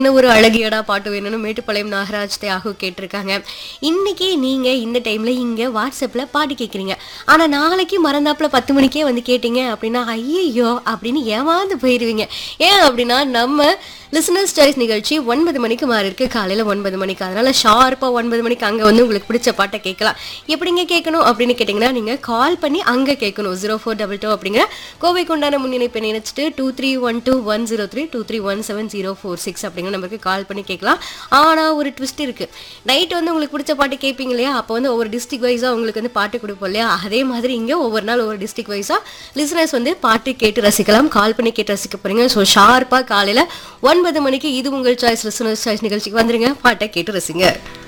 என்ன ஒரு அழகியடா பாட்டு வேணும்னு மேட்டுப்பாளையம் நாகராஜ் தியாகு கேட்டிருக்காங்க இன்னைக்கு நீங்க இந்த டைம்ல இங்க வாட்ஸ்அப்ல பாட்டு கேட்குறீங்க ஆனா நாளைக்கு மறந்தாப்புல பத்து மணிக்கே வந்து கேட்டீங்க அப்படின்னா ஐயையோ அப்படின்னு ஏமாந்து போயிருவீங்க ஏன் அப்படின்னா நம்ம லிசனர்ஸ் சாய்ஸ் நிகழ்ச்சி ஒன்பது மணிக்கு மாறி இருக்கு காலையில ஒன்பது மணிக்கு அதனால ஷார்ப்பா ஒன்பது மணிக்கு அங்க வந்து உங்களுக்கு பிடிச்ச பாட்டை கேட்கலாம் எப்படிங்க கேட்கணும் அப்படின்னு கேட்டிங்கன்னா நீங்க கால் பண்ணி அங்க கேட்கணும் ஜீரோ ஃபோர் டபுள் டூ அப்படிங்கிற கோவைக்கு உண்டான முன்னிணைப்பை நினைச்சிட்டு two three one two one zero three two three one seven zero four six அப்படிங்கிற நம்பருக்கு கால் பண்ணி கேட்கலாம் ஆனா ஒரு ட்விஸ்ட் இருக்கு நைட் வந்து உங்களுக்கு பிடிச்ச பாட்டு கேட்பீங்க இல்லையா அப்போ வந்து ஒவ்வொரு டிஸ்ட்ரிக் வைஸா உங்களுக்கு வந்து பாட்டு கொடுப்போம் இல்லையா அதே மாதிரி இங்க ஒவ்வொரு நாள் ஒவ்வொரு டிஸ்ட்ரிக் வைஸா லிசனர்ஸ் வந்து பாட்டு கேட்டு ரசிக்கலாம் கால் பண்ணி கேட்டு ரசிக்க போறீங்க ஸோ ஷார்ப்பா காலையில ஒன்பது மணிக்கு இது உங்கள் சாய்ஸ் லிசனர்ஸ் சாய்ஸ் நிகழ்ச்சிக்கு வந்துருங்க பாட்டை கேட்டு ரசிங்க